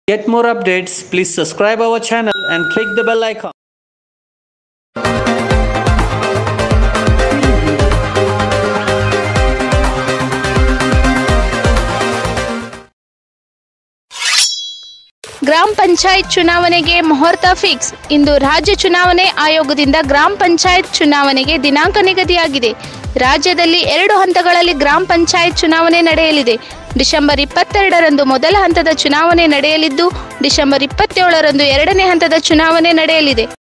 Get more updates, please subscribe our channel and click the bell icon. ಗ್ರಾಮ ಪಂಚಾಯತ್ ಚುನಾವಣೆಗೆ ಮುಹೂರ್ತ fix ಇಂದು ರಾಜ್ಯ ಚುನಾವಣೆ ಆಯೋಗದಿಂದ ಗ್ರಾಮ ಪಂಚಾಯತ್ ಚುನಾವಣೆಗೆ ದಿನಾಂಕ ನಿಗದಿಯಾಗಿದೆ ರಾಜ್ಯದಲ್ಲಿ ಎರಡು ಹಂತಗಳಲ್ಲಿ ಗ್ರಾಮ ಪಂಚಾಯತ್ ಚುನಾವಣೆ ನಡೆಯಲಿದೆ ಡಿಸೆಂಬರ್ ಇಪ್ಪತ್ತೆರಡರಂದು ಮೊದಲ ಹಂತದ ಚುನಾವಣೆ ನಡೆಯಲಿದ್ದು ಡಿಸೆಂಬರ್ ಇಪ್ಪತ್ತೇಳರಂದು ಎರಡನೇ ಹಂತದ ಚುನಾವಣೆ ನಡೆಯಲಿದೆ